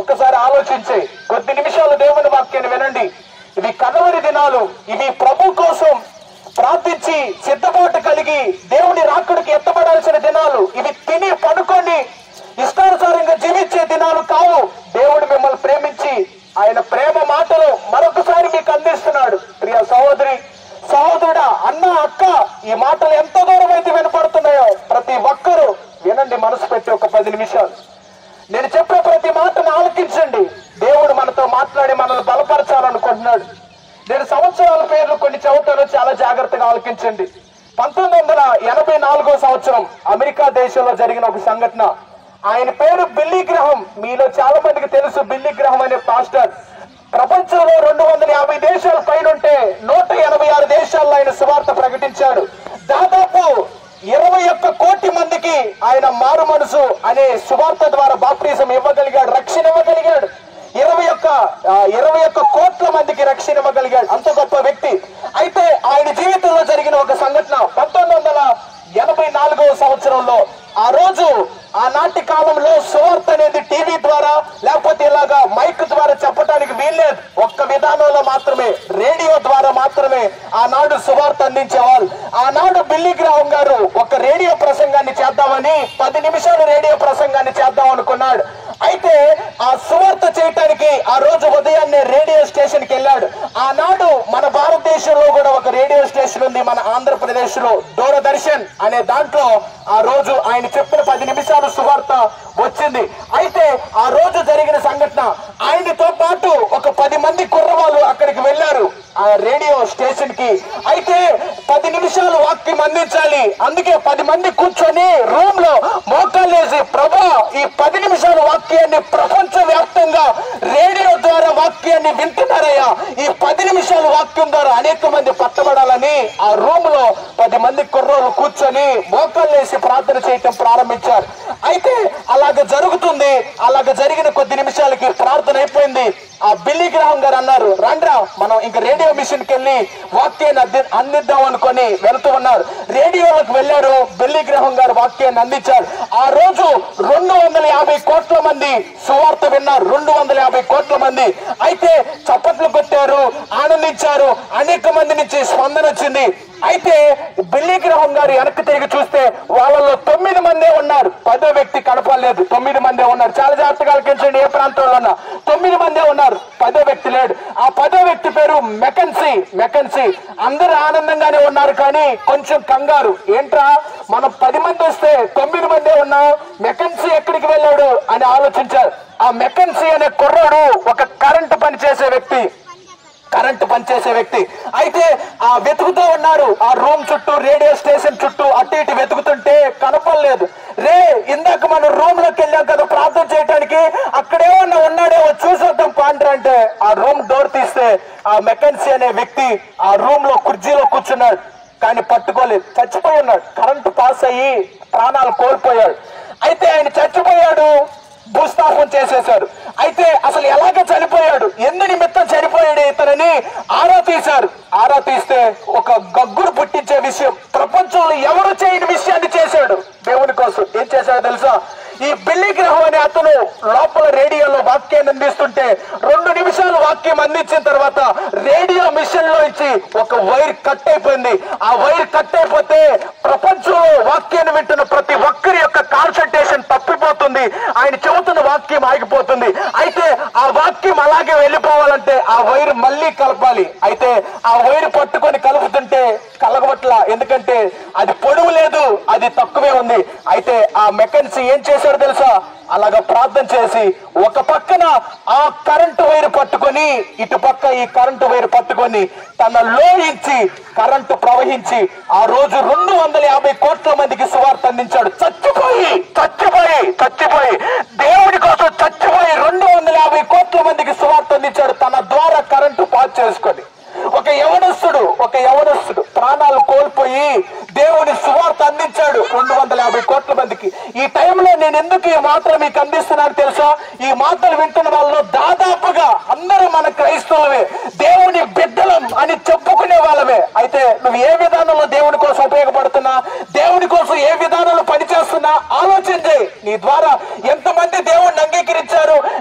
ఒక్కసారి ఆలోచించే కొద్ది నిమిషాలు దేవుని వాక్యాన్ని వినండి ఇవి కలవరి దినాలు ఇవి ప్రభు కోసం ప్రార్థించి సిద్ధపాటు కలిగి దేవుని రాకుడికి ఎత్తబడాల్సిన దినాలు ఇవి తిని పడుకొని ఇష్టానుసారంగా జీవించే దినాలు కావు దేవుడు మిమ్మల్ని ప్రేమించి ఆయన ప్రేమ మాటలు మరొకసారి మీకు అందిస్తున్నాడు ప్రియ సహోదరి సహోదరుడా అన్న అక్క ఈ మాటలు ఎంత దూరం అయితే వినపడుతున్నాయో ప్రతి ఒక్కరూ వినండి మనసు పెట్టి ఒక పది నిమిషాలు నేను చెప్పే ప్రతి మాటను ఆలకించండి దేవుడు మనతో మాట్లాడి మనల్ని బలపరచాలనుకుంటున్నాడు నేను సంవత్సరాల పేర్లు కొన్ని చెబుతాను చాలా జాగ్రత్తగా ఆలకించండి పంతొమ్మిది వందల ఎనభై నాలుగో సంవత్సరం అమెరికా దేశంలో జరిగిన ఒక సంఘటన ఆయన పేరు బిల్లీ గ్రహం మీలో చాలా మందికి తెలుసు బిల్లీ గ్రహం అనే పాస్టర్ ప్రపంచంలో రెండు వందల యాభై దేశాల పైన ఉంటే నూట ఎనభై ఆరు దేశాల్లో ఆయన సువార్త ప్రకటించాడు దాదాపు ఇరవై ఒక్క కోటి మందికి ఆయన మారు మనసు అనే సువార్త ద్వారా బాప్టిజం ఇవ్వగలిగాడు రక్షణ ఇవ్వగలిగాడు ఇరవై ఒక్క ఆ, ఇరవై ఒక్క కోట్ల మందికి రక్షణ ఇవ్వగలిగాడు అంత గొప్ప వ్యక్తి అయితే ఆయన జీవితంలో జరిగిన ఒక సంఘటన పంతొమ్మిది వందల ఎనభై నాలుగవ సంవత్సరంలో ఆ రోజు ఆనాటి కాలంలో సువార్త అనేది టీవీ ద్వారా లేకపోతే ఇలాగా మైక్ ద్వారా చెప్పడానికి వీల్లేదు ఒక్క విధానంలో మాత్రమే రేడియో ద్వారా మాత్రమే ఆనాడు సువార్త అందించేవారు ఆనాడు బిల్లి గ్రాహం గారు ఒక రేడియో ప్రసంగాన్ని చేద్దామని పది నిమిషాలు రేడియో ప్రసంగాన్ని చేద్దాం అనుకున్నాడు అయితే ఆ సువార్త చేయటానికి ఆ రోజు ఉదయాన్నే రేడియో స్టేషన్ కి వెళ్ళాడు ఆనాడు మన భారతదేశంలో కూడా ఒక రేడియో స్టేషన్ ఉంది మన ఆంధ్రప్రదేశ్ లో దూరదర్శన్ అనే దాంట్లో ఆ రోజు ఆయన చెప్పిన పది నిమిషాలు సువార్త వచ్చింది అయితే ఆ రోజు జరిగిన సంఘటన ఆయనతో పాటు ఒక పది మంది కుర్రవాళ్ళు అక్కడికి వెళ్ళారు ఆ రేడియో స్టేషన్ కి అయితే పది నిమిషాలు వాక్యం అందించాలి అందుకే పది మంది కూర్చొని రూమ్ లో మోకాలు వేసి ప్రభా ఈ పది నిమిషాల వాక్యాన్ని ప్రపంచ వ్యాప్తంగా రేడియో ద్వారా వాక్యాన్ని వింటున్నారయ్యా ఈ పది నిమిషాల వాక్యం ద్వారా అనేక మంది పట్టబడాలని ఆ రూమ్ లో పది మంది కుర్రోళ్ళు కూర్చొని మోకాలు వేసి ప్రార్థన చేయటం ప్రారంభించారు అయితే అలాగ జరుగుతుంది అలాగ జరిగిన కొద్ది నిమిషాలకి ప్రార్థన అయిపోయింది ఆ బిల్లి గ్రహం గారు అన్నారు రండ్రా మనం ఇంక రేడియో మిషన్ కి వెళ్ళి వాక్యాన్ని అంది అందిద్దాం అనుకొని వెళ్తూ ఉన్నారు రేడియోలకు వెళ్ళారు బిల్లి గ్రహం గారు వాక్యాన్ని అందించారు ఆ రోజు రెండు వందల యాభై కోట్ల మంది సువార్త విన్నారు రెండు వందల యాభై కోట్ల మంది అయితే చప్పట్లు కొట్టారు ఆనందించారు అనేక మంది నుంచి స్పందన వచ్చింది అయితే బిల్లి గ్రహం గారు వెనక్కి తిరిగి చూస్తే వాళ్ళలో తొమ్మిది మందే ఉన్నారు పదో వ్యక్తి కనపడలేదు తొమ్మిది మందే ఉన్నారు చాలా జాగ్రత్తగా ఆలకించండి ఏ ప్రాంతంలో ఉన్నా తొమ్మిది మందే ఉన్నారు పదో వ్యక్తి లేడు ఆ పదో వ్యక్తి పేరు మెకన్సీ మెకన్సీ అందరూ ఆనందంగానే ఉన్నారు కానీ కొంచెం కంగారు ఏంట్రా మనం పది మంది వస్తే తొమ్మిది మందే ఉన్నాం మెకన్సీ ఎక్కడికి వెళ్ళాడు అని ఆలోచించారు ఆ మెకన్సీ అనే కుర్రాడు ఒక కరెంటు పని చేసే వ్యక్తి కరెంటు పనిచేసే వ్యక్తి అయితే ఆ వెతుకుతూ ఉన్నారు ఆ రూమ్ చుట్టూ రేడియో స్టేషన్ చుట్టూ అటు ఇటు వెతుకుతుంటే కనపడలేదు రే ఇందాక మనం రూమ్ లోకి వెళ్ళాం కదా ప్రార్థన చేయడానికి అక్కడేమన్నా ఉన్నాడేమో చూసొద్దాం పాండ్ర అంటే ఆ రూమ్ డోర్ తీస్తే ఆ మెకన్సీ అనే వ్యక్తి ఆ రూమ్ లో కుర్చీలో కూర్చున్నాడు కానీ పట్టుకోలేదు చచ్చిపోయి ఉన్నాడు కరెంటు పాస్ అయ్యి ప్రాణాలు కోల్పోయాడు అయితే ఆయన చచ్చిపోయాడు భూస్థాపం చేసేశారు అయితే అసలు ఎలాగ చనిపోయాడు ఎందు నిమిత్తం చనిపోయాడు ఇతనని ఆరా తీశారు ఆరా తీస్తే ఒక గగ్గురు పుట్టించే విషయం ప్రపంచంలో ఎవరు చేయని విషయాన్ని చేశాడు దేవుని కోసం ఏం చేశాడో తెలుసా ఈ బిల్లి గ్రహం అనే అతను లోపల రేడియోలో వాక్యాన్ని అందిస్తుంటే రెండు నిమిషాలు వాక్యం అందించిన తర్వాత రేడియో మిషన్ లో ఇచ్చి ఒక వైర్ కట్ అయిపోయింది ఆ వైర్ కట్ అయిపోతే ప్రపంచంలో వాక్యాన్ని వింటున్న ప్రతి ఒక్కరి యొక్క కాన్సన్ట్రేషన్ తప్పిపోతుంది ఆయన చెబుతున్న వాక్యం ఆగిపోతుంది అయితే ఆ వాక్యం అలాగే వెళ్ళిపోవాలంటే ఆ వైర్ మళ్ళీ కలపాలి అయితే ఆ వైర్ పట్టుకొని కలుపుతుంటే కలగవట్ల ఎందుకంటే అది పొడవు లేదు అది తక్కువే ఉంది అయితే ఆ మెకన్సీ ఏం చేశాడో తెలుసా అలాగా ప్రార్థన చేసి ఒక పక్కన ఆ కరెంటు వైర్ పట్టుకొని ఇటు పక్క ఈ కరెంటు వైర్ పట్టుకొని తన లోయించి కరెంటు ప్రవహించి ఆ రోజు రెండు వందల యాభై కోట్ల మందికి సువార్త అందించాడు చచ్చిపోయి చచ్చిపోయి చచ్చిపోయి దేవుడి కోసం చచ్చిపోయి రెండు వందల యాభై కోట్ల మందికి సువార్త అందించాడు తన ద్వారా కరెంటు పాస్ చేసుకొని ఒక యవనస్తుడు ఒక యవనస్తుడు ప్రాణాలు కోల్పోయి దేవుని సువార్త అందించాడు రెండు వందల యాభై కోట్ల మందికి ఈ టైంలో నేను ఎందుకు ఈ మాటలు మీకు అందిస్తున్నాను తెలుసా ఈ మాటలు వింటున్న వాళ్ళు దాదాపుగా అందరూ మన క్రైస్తవులమే దేవుని బిడ్డలం అని చెప్పుకునే వాళ్ళమే అయితే నువ్వు ఏ విధానంలో దేవుని కోసం ఉపయోగపడుతున్నా దేవుని కోసం ఏ విధానంలో పనిచేస్తున్నా ఆలోచన చేయి నీ ద్వారా ఎంతమంది దేవుణ్ణి అంగీకరించారు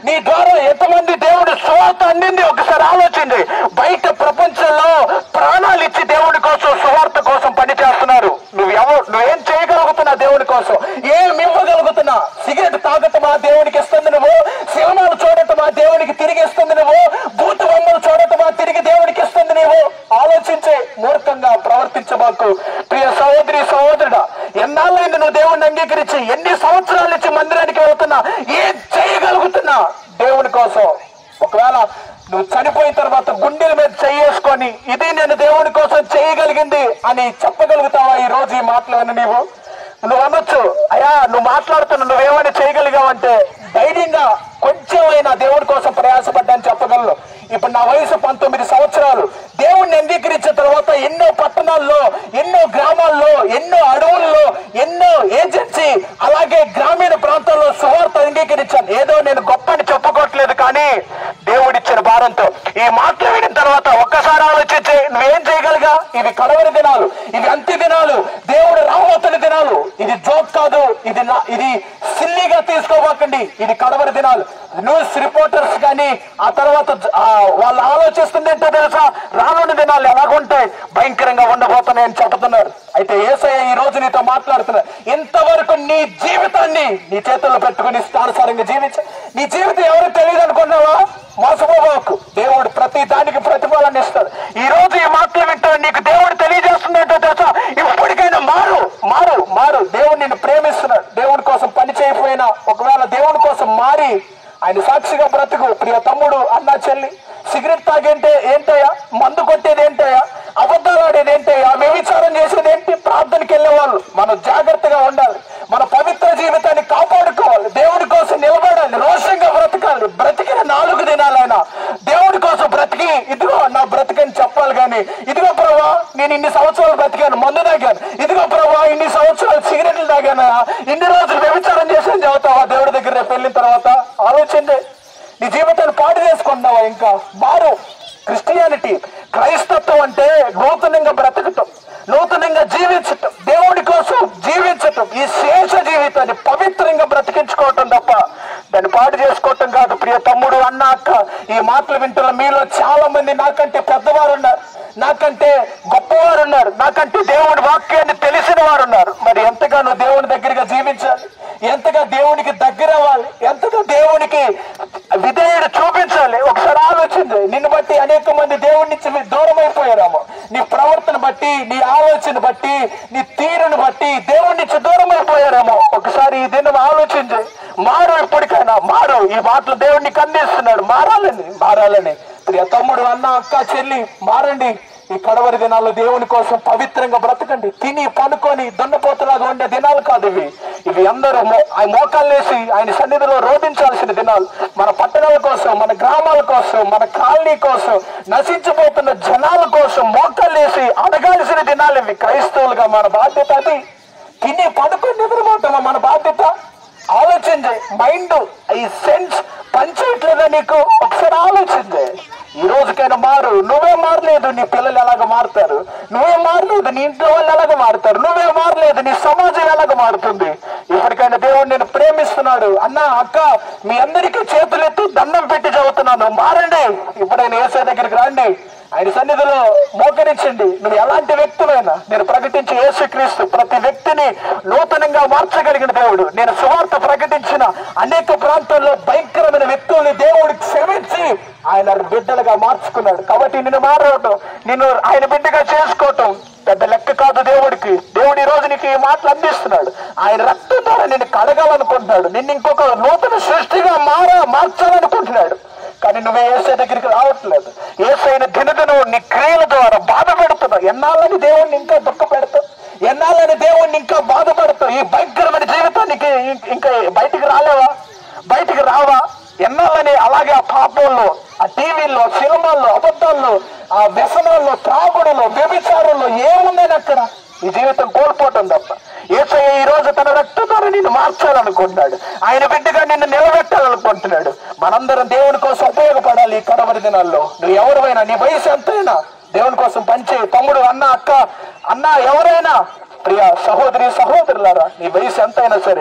నీ ద్వారా ఎంతమంది దేవుడి సువార్త అందింది ఒకసారి ఆలోచించి బయట ప్రపంచంలో ప్రాణాలు ఇచ్చి దేవుడి కోసం సువార్త కోసం పని చేస్తున్నారు నువ్వు ఎవరు నువ్వేం చేయగలుగుతున్నా దేవుడి కోసం ఏం ఇవ్వగలుగుతున్నా సిగరెట్ తాగటమా దేవుడికి ఇస్తుంది నువ్వు సినిమాలు చూడటమా దేవుడికి తిరిగి ఇస్తుంది నువ్వు భూత బొమ్మలు చూడటమా తిరిగి దేవుడికి ఇస్తుంది నువ్వు ఆలోచించే మూర్ఖంగా ప్రవర్తించబాకు ప్రియ సహోదరి సహోదరుడా ఎన్నాళ్ళైంది నువ్వు దేవుడిని అంగీకరించి ఎన్ని సంవత్సరాల నుంచి మందిరానికి వెళ్తున్నా ఏం చేయగలుగుతున్నా దేవుడి కోసం ఒకవేళ నువ్వు చనిపోయిన తర్వాత గుండెల మీద చేసుకొని ఇది నేను దేవుడి కోసం చేయగలిగింది అని చెప్పగలుగుతావా ఈ రోజు ఈ మాటలను నీవు నువ్వు అనొచ్చు అయ్యా నువ్వు మాట్లాడుతున్నా నువ్వేమైనా చేయగలిగావంటే ధైర్యంగా కొంచెమైనా దేవుడి కోసం ప్రయాసపడ్డాని చెప్పగలను ఇప్పుడు నా వయసు పంతొమ్మిది సంవత్సరాలు దేవుణ్ణి అంగీకరించిన తర్వాత ఎన్నో పట్టణాల్లో ఎన్నో గ్రామాల్లో ఎన్నో అడవుల్లో ఎన్నో ఏజెన్సీ అలాగే గ్రామీణ ప్రాంతాల్లో సువార్త అంగీకరించాను ఏదో నేను గొప్ప అని చెప్పుకోవట్లేదు కానీ దేవుడిచ్చిన భారంతో ఈ మాటలు వినిన తర్వాత ఒక్కసారి ఆలోచించి నువ్వేం చేయగలిగా ఇవి కడవరి దినాలు ఇవి అంత్య దినాలు దేవుడు రాబోతున్న దినాలు ఇది జోక్ కాదు ఇది నా- ఇది సిల్లీగా తీసుకోబాకండి ఇది కడవరి దినాలు న్యూస్ రిపోర్టర్స్ కానీ ఆ తర్వాత జ- ఆ వాళ్ళు ఆలోచిస్తుంది ఏంటో తెలుసా రానున్న దినాలు ఎలాగుంటాయి భయంకరంగా ఉండబోతున్నాయని చెబుతున్నారు అయితే ఏసయ్య ఈ రోజు నీతో మాట్లాడుతున్నారు ఇంతవరకు నీ జీవితాన్ని నీ చేతుల్లో పెట్టుకుని ఇష్టానుసారంగా జీవించ నీ జీవితం ఎవరు తెలియదు అనుకున్నావా మోసపోబాకు దేవుడు ప్రతి దానికి ప్రతిఫలాన్ని ఇస్తాడు ఈ రోజు ఈ మాటలు వింటా నీకు దేవుడు తెలియజేస్తుందంటో తెలుసా ఇప్పటికైనా మారు మారు మారు దేవుడు నిన్ను ప్రేమిస్తున్నాడు దేవుడి కోసం పని చేయకపోయినా ఒకవేళ దేవుడి కోసం మారి ఆయన సాక్షిగా బ్రతుకు ప్రియ తమ్ముడు అన్న చెల్లి సిగరెట్ తాగేంటే ఏంటయ్యా మందు కొట్టేది ఏంటయ్యా అబద్ధాలు ఆడేది ఏంటయ్యా వ్యభిచారం చేసేది ఏంటి ప్రార్థనకి వెళ్ళేవాళ్ళు మనం జాగ్రత్తగా ఉండాలి మన పవిత్ర జీవితాన్ని కాపాడుకోవాలి దేవుడి కోసం నిలబడాలి రోషంగా బ్రతకాలి బ్రతికిన నాలుగు దినాలైనా దేవుడి కోసం బ్రతికి ఇదిగో నా బ్రతికని చెప్పాలి కానీ ఇదిగో ప్రభా నేను ఇన్ని సంవత్సరాలు బ్రతికాను మందు తాగాను ఇదిగో ప్రభా ఇన్ని సంవత్సరాలు సిగరెట్లు తాగాను ఇన్ని రోజులు వ్యభిచారం చేసాను చెబుతావా దేవుడి దగ్గర రేపు వెళ్ళిన తర్వాత ఆలోచించే నీ జీవితాన్ని పాడు చేసుకుంటున్నావా ఇంకా మారు క్రిస్టియానిటీ క్రైస్తత్వం అంటే నూతనంగా బ్రతకటం నూతనంగా జీవించటం దేవుడి కోసం జీవించటం ఈ శేష జీవితాన్ని పవిత్రంగా బ్రతికించుకోవటం తప్ప దాన్ని పాడు చేసుకోవటం కాదు ప్రియ తమ్ముడు అన్న అక్క ఈ మాటలు వింటున్న మీలో చాలా మంది నాకంటే పెద్దవారు ఉన్నారు నాకంటే గొప్పవారు ఉన్నారు నాకంటే దేవుడి వాక్యాన్ని తెలిసిన వారు ఉన్నారు మరి ఎంతగానో దేవుని దగ్గరగా జీవించాలి ఎంతగా దేవునికి దగ్గర అవ్వాలి ఎంతగా దేవునికి విధేయుడు చూపించాలి ఒకసారి ఆలోచించు నిన్ను బట్టి అనేక మంది దేవుడి నుంచి మీరు దూరం అయిపోయారేమో నీ ప్రవర్తన బట్టి నీ ఆలోచన బట్టి నీ తీరును బట్టి దేవుడి నుంచి దూరం అయిపోయారేమో ఒకసారి ఈ దినం ఆలోచించు మారు ఎప్పటికైనా మారు ఈ మాటలు దేవుడిని కందిస్తున్నాడు మారాలని మారాలని ప్రియ తమ్ముడు అన్న అక్క చెల్లి మారండి ఈ కడవరి దినాల్లో దేవుని కోసం పవిత్రంగా బ్రతకండి తిని పనుకొని దున్నపోతులాగా ఉండే దినాలు కాదు ఇవి ఇవి అందరూ మో- ఆయన మోకాలు వేసి ఆయన సన్నిధిలో రోధించాల్సిన దినాలు మన పట్టణాల కోసం మన గ్రామాల కోసం మన కాలనీ కోసం నశించిపోతున్న జనాల కోసం మోకాలు వేసి అడగాల్సిన దినాలు ఇవి క్రైస్తవులుగా మన బాధ్యత అది తిని పడుకొని నిద్రపోతామా మన బాధ్యత ఆలోచించే మైండ్ ఈ సెన్స్ పనిచేయట్లేదా నీకు ఒకసారి ఆలోచించే ఈ రోజుకైనా మారు నువ్వే మారలేదు నీ పిల్లలు ఎలాగ మారుతారు నువ్వే మారలేదు నీ ఇంట్లో వాళ్ళు ఎలాగ మారుతారు నువ్వే మారలేదు నీ సమాజం ఎలాగ మారుతుంది ఇప్పటికైనా దేవుడు నేను ప్రేమిస్తున్నాడు అన్న అక్క మీ అందరికీ చేతులెత్తి దండం పెట్టి చదువుతున్నాను మారండి ఇప్పుడైనా ఏసే దగ్గరికి రండి ఆయన సన్నిధిలో మోకరించండి నువ్వు ఎలాంటి వ్యక్తులైనా నేను ప్రకటించే యేసుక్రీస్తు ప్రతి వ్యక్తిని నూతనంగా మార్చగలిగిన దేవుడు నేను సువార్త ప్రకటించిన అనేక ప్రాంతాల్లో భయంకరమైన వ్యక్తుల్ని దేవుడు క్షమించి ఆయన బిడ్డలుగా మార్చుకున్నాడు కాబట్టి నిన్ను మారవటం నిన్ను ఆయన బిడ్డగా చేసుకోవటం పెద్ద లెక్క కాదు దేవుడికి దేవుడు ఈ రోజు నీకు ఈ మాటలు అందిస్తున్నాడు ఆయన రక్తం ద్వారా నిన్ను కడగాలనుకుంటున్నాడు నిన్ను ఇంకొక నూతన సృష్టిగా మార మార్చాలనుకుంటున్నాడు కానీ నువ్వే ఏసై దగ్గరికి రావట్లేదు ఏసైన దినదినం నీ క్రియల ద్వారా బాధ పెడుతున్నావు ఎన్నాళ్ళని దేవుణ్ణి ఇంకా దుఃఖ పెడతావు ఎన్నాళ్ళని దేవుణ్ణి ఇంకా బాధపడతావు ఈ భయంకరమైన జీవితానికి ఇం- ఇంకా బయటికి రాలేవా బయటికి రావా ఎన్నాళ్ళని అలాగే ఆ పాపంలో ఆ టీవీల్లో సినిమాల్లో అబద్ధాల్లో ఆ వ్యసనాల్లో త్రాగుడులో వ్యభిచారంలో ఏముందని అక్కడ ఈ జీవితం కోల్పోవటం తప్ప ఏసయ్య ఈ రోజు తన రక్తం ద్వారా నిన్ను మార్చాలనుకుంటున్నాడు ఆయన బిడ్డగా నిన్ను నిలబెట్టాలనుకుంటున్నాడు మనందరం దేవుని కోసం ఉపయోగపడాలి ఈ కడవరి దినాల్లో నువ్వు ఎవరివైనా నీ వయసు ఎంతైనా దేవుని కోసం పంచే తమ్ముడు అన్న అక్క అన్న ఎవరైనా ప్రియ సహోదరి సహోదరులారా నీ వయసు ఎంతైనా సరే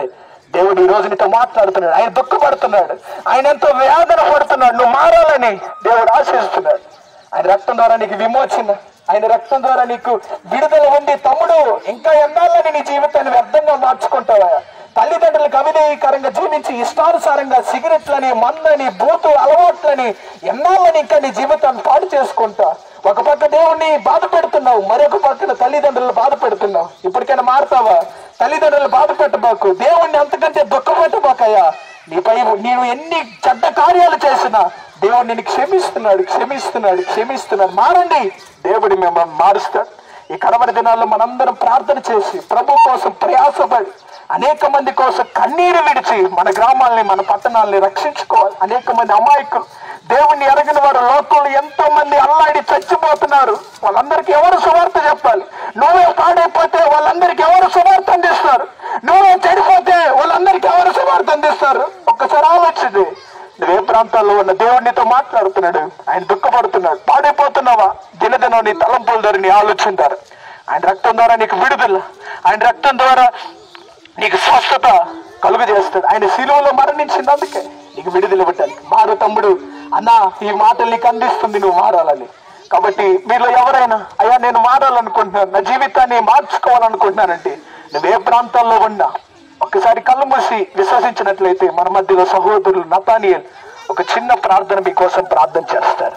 దేవుడు ఈ రోజు నీతో మాట్లాడుతున్నాడు ఆయన దుఃఖపడుతున్నాడు ఆయన ఎంతో వేదన పడుతున్నాడు నువ్వు మారాలని దేవుడు ఆశిస్తున్నాడు ఆయన రక్తం ద్వారా నీకు విమోచన ఆయన రక్తం ద్వారా నీకు విడుదల ఉంది తమ్ముడు ఇంకా ఎన్నాళ్ళని నీ జీవితాన్ని వ్యర్థంగా మార్చుకుంటావా తల్లిదండ్రులకు అవిధేయకరంగా జీవించి ఇష్టానుసారంగా సిగరెట్లని మందని బూతు అలవాట్లని ఎన్నాళ్ళని ఇంకా నీ జీవితాన్ని పాడు చేసుకుంటా ఒక పక్క దేవుణ్ణి బాధ పెడుతున్నావు మరొక పక్కన తల్లిదండ్రులు బాధ పెడుతున్నావు ఇప్పటికైనా మారుతావా తల్లిదండ్రులు బాధ పెట్టబాకు దేవుణ్ణి అంతకంటే దుఃఖపెట్టబాకయ్యా నీపై నీవు ఎన్ని చెడ్డ కార్యాలు చేసినా దేవుడు నిన్ను క్షమిస్తున్నాడు క్షమిస్తున్నాడు క్షమిస్తున్నాడు మారండి దేవుడు మిమ్మల్ని మారుస్తాడు ఈ కడవరి దినాల్లో మనందరం ప్రార్థన చేసి ప్రభు కోసం ప్రయాసపడి అనేక మంది కోసం కన్నీరు విడిచి మన గ్రామాల్ని మన పట్టణాలని రక్షించుకోవాలి అనేక మంది అమాయకులు దేవుణ్ణి ఎరగని వారు లోకంలో ఎంతో మంది అల్లాడి చచ్చిపోతున్నారు వాళ్ళందరికీ ఎవరు సువార్త చెప్పాలి నువ్వే పాడైపోతే వాళ్ళందరికీ ఎవరు సువార్త అందిస్తారు నువ్వే చెడిపోతే వాళ్ళందరికీ ఎవరు సువార్త అందిస్తారు ఒక్కసారి ఆలోచింది నువ్వే ప్రాంతాల్లో ఉన్న దేవుడినితో మాట్లాడుతున్నాడు ఆయన దుఃఖపడుతున్నాడు పాడైపోతున్నావా దినదినం నీ తలంపుల ద్వారా నీ ఆలోచన ద్వారా ఆయన రక్తం ద్వారా నీకు విడుదల ఆయన రక్తం ద్వారా నీకు స్వస్థత కలుగు చేస్తాడు ఆయన శిలువలో మరణించింది అందుకే నీకు విడుదల ఇవ్వటానికి మారు తమ్ముడు అన్నా ఈ మాటలు నీకు అందిస్తుంది నువ్వు మారాలని కాబట్టి మీలో ఎవరైనా అయ్యా నేను మారాలనుకుంటున్నాను నా జీవితాన్ని మార్చుకోవాలనుకుంటున్నానంటే నువ్వు ఏ ప్రాంతాల్లో ఉన్నా ఒక్కసారి కళ్ళు మూసి విశ్వసించినట్లయితే మన మధ్యలో సహోదరులు నతానియల్ ఒక చిన్న ప్రార్థన మీకోసం ప్రార్థన చేస్తారు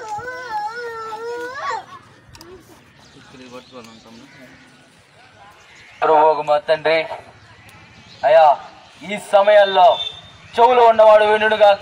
ప్రభువు మా తండ్రి అయ్యా ఈ సమయంలో చెవులు ఉన్నవాడు వినుడుగాక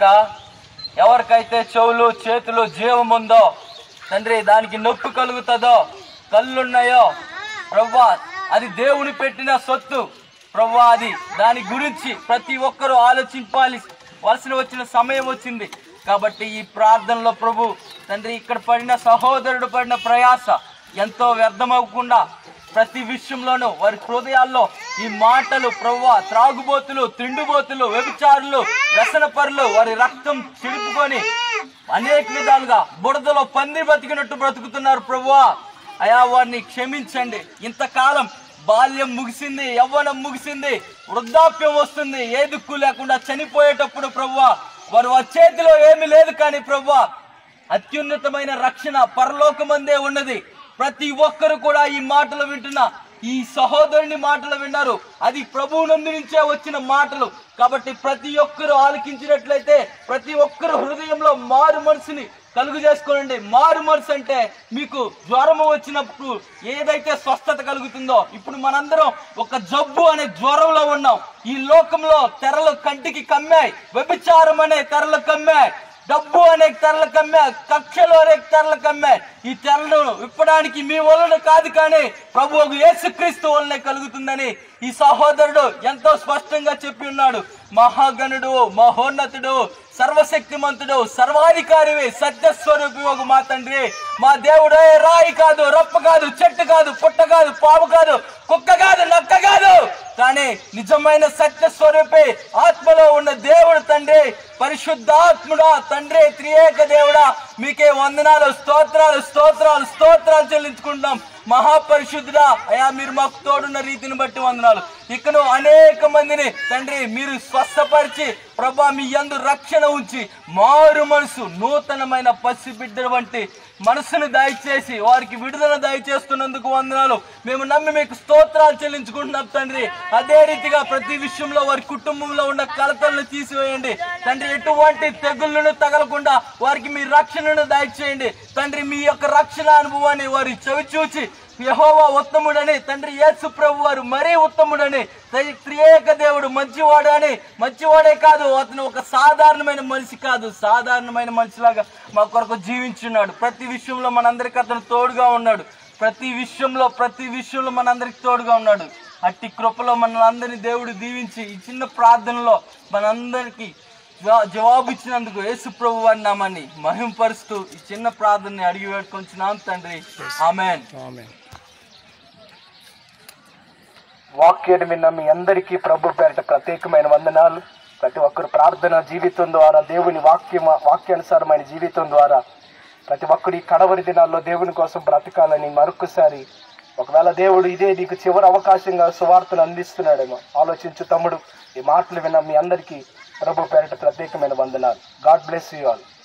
ఎవరికైతే చెవులు చేతులు జీవం ఉందో తండ్రి దానికి నొప్పి కలుగుతుందో కళ్ళున్నాయో ప్రభా అది దేవుని పెట్టిన సొత్తు ప్రభా అది దాని గురించి ప్రతి ఒక్కరూ ఆలోచింపాలి వలసిన వచ్చిన సమయం వచ్చింది కాబట్టి ఈ ప్రార్థనలో ప్రభు తండ్రి ఇక్కడ పడిన సహోదరుడు పడిన ప్రయాస ఎంతో వ్యర్థమవ్వకుండా ప్రతి విషయంలోనూ వారి హృదయాల్లో ఈ మాటలు ప్రవ్వ త్రాగుబోతులు తిండిబోతులు వ్యభిచారులు వ్యసనపరులు వారి రక్తం చిడుపుకొని అనేక విధాలుగా బురదలో పంది బతికినట్టు బ్రతుకుతున్నారు ప్రభువా అయా వారిని క్షమించండి ఇంతకాలం బాల్యం ముగిసింది యవ్వనం ముగిసింది వృద్ధాప్యం వస్తుంది ఏ దిక్కు లేకుండా చనిపోయేటప్పుడు ప్రభువా వారు వారి చేతిలో ఏమీ లేదు కానీ ప్రభువా అత్యున్నతమైన రక్షణ పరలోకమందే ఉన్నది ప్రతి ఒక్కరు కూడా ఈ మాటలు వింటున్న ఈ సహోదరుని మాటలు విన్నారు అది ప్రభువు నందు నుంచే వచ్చిన మాటలు కాబట్టి ప్రతి ఒక్కరు ఆలకించినట్లయితే ప్రతి ఒక్కరు హృదయంలో మారు మనసుని కలుగు చేసుకోనండి మారు మనసు అంటే మీకు జ్వరము వచ్చినప్పుడు ఏదైతే స్వస్థత కలుగుతుందో ఇప్పుడు మనందరం ఒక జబ్బు అనే జ్వరంలో ఉన్నాం ఈ లోకంలో తెరలు కంటికి కమ్మాయి వ్యభిచారం అనే తెరలు కమ్మాయి డబ్బు అనే తెరలు కమ్మే కక్షలు అనే తెరలు కమ్మే ఈ తెరలను విప్పడానికి మీ వలన కాదు కానీ ప్రభు యేసుక్రీస్తు వలనే కలుగుతుందని ఈ సహోదరుడు ఎంతో స్పష్టంగా చెప్పి ఉన్నాడు మహాగణుడు మహోన్నతుడు సర్వశక్తిమంతుడు సర్వాధికారివి సత్యస్వరూపి ఒక మా తండ్రి మా దేవుడే రాయి కాదు రప్ప కాదు చెట్టు కాదు పుట్ట కాదు పాము కాదు కుక్క కాదు నక్క కాదు కానీ నిజమైన సత్య స్వరూపి ఆత్మలో ఉన్న దేవుడు తండ్రి పరిశుద్ధాత్ముడా తండ్రి త్రియేక దేవుడా మీకే వందనాలు స్తోత్రాలు స్తోత్రాలు స్తోత్రాలు చెల్లించుకుంటున్నాం మహాపరిశుద్ధుడా అయా మీరు మాకు తోడున్న రీతిని బట్టి వందనాలు ఇకను అనేక మందిని తండ్రి మీరు స్వస్థపరిచి ప్రభా మీ యందు రక్షణ ఉంచి మారు మనసు నూతనమైన పసిబిడ్డ వంటి మనసును దయచేసి వారికి విడుదల దయచేస్తున్నందుకు వందనాలు మేము నమ్మి మీకు స్తోత్రాలు చెల్లించుకుంటున్నాం తండ్రి అదే రీతిగా ప్రతి విషయంలో వారి కుటుంబంలో ఉన్న కలతలను తీసివేయండి తండ్రి ఎటువంటి తెగుళ్ళను తగలకుండా వారికి మీ రక్షణను దయచేయండి తండ్రి మీ యొక్క రక్షణ అనుభవాన్ని వారి చవి చూచి యహోవా ఉత్తముడని తండ్రి యేసు ప్రభు వారు మరీ ఉత్తముడని త్రి- త్రియేక దేవుడు మంచివాడు అని మంచివాడే కాదు అతను ఒక సాధారణమైన మనిషి కాదు సాధారణమైన మనిషిలాగా మా కొరకు జీవించున్నాడు ప్రతి విషయంలో మనందరికీ అతను తోడుగా ఉన్నాడు ప్రతి విషయంలో ప్రతి విషయంలో మనందరికి తోడుగా ఉన్నాడు అట్టి కృపలో మనందరినీ దేవుడు దీవించి ఈ చిన్న ప్రార్థనలో మనందరికీ జవా- జవాబు ఇచ్చినందుకు యేసు ప్రభు వారి నామాన్ని మహింపరుస్తూ ఈ చిన్న ప్రార్థనని అడిగి వేడుకొంచున్నాం తండ్రి ఆమెన్ వాక్యాన్ని విన్న మీ అందరికీ ప్రభు పేరిట ప్రత్యేకమైన వందనాలు ప్రతి ఒక్కరు ప్రార్థన జీవితం ద్వారా దేవుని వాక్య వాక్యానుసారమైన జీవితం ద్వారా ప్రతి ఒక్కరు ఈ కడవరి దినాల్లో దేవుని కోసం బ్రతకాలని మరొకసారి ఒకవేళ దేవుడు ఇదే నీకు చివరి అవకాశంగా సువార్తను అందిస్తున్నాడేమో ఆలోచించు తమ్ముడు ఈ మాటలు విన్న మీ అందరికీ ప్రభు పేరిట ప్రత్యేకమైన వందనాలు గాడ్ బ్లెస్ యూ ఆల్